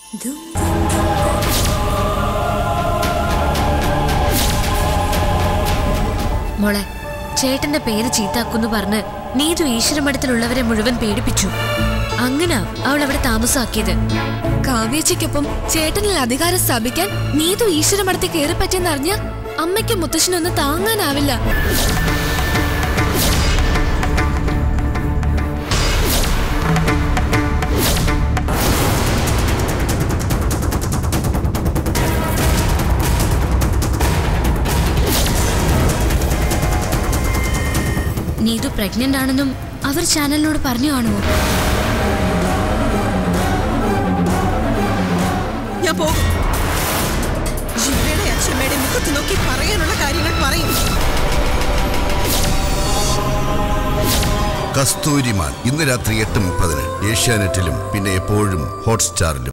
മോളെ ചേട്ടന്റെ പേര് ചീത്താക്കുന്നു പറഞ്ഞ് നീതു ഈശ്വരമഠത്തിലുള്ളവരെ മുഴുവൻ പേടിപ്പിച്ചു അങ്ങനാ അവൾ അവിടെ താമസാക്കിയത് കാവ്യച്ചയ്ക്കൊപ്പം ചേട്ടനിൽ അധികാരം സ്ഥാപിക്കാൻ നീതു ഈശ്വരമടത്തിൽ കയറിപ്പറ്റിയെന്നറിഞ്ഞ അമ്മയ്ക്കും മുത്തശ്ശനൊന്നും താങ്ങാനാവില്ല നീതു പ്രഗ്നന്റ് ആണെന്നും അവർ ചാനലിനോട് പറഞ്ഞു കാണുമോ ഞാൻ പോകും ജില്ലയുടെ അച്ഛമ്മയുടെ മുഖത്ത് നോക്കി പറയാനുള്ള കാര്യങ്ങൾ പറയും കസ്തൂരിമാൻ ഇന്ന് രാത്രി എട്ട് മുപ്പതിന് ഏഷ്യാനെറ്റിലും പിന്നെ എപ്പോഴും ഹോട്ട്സ്റ്റാറിലും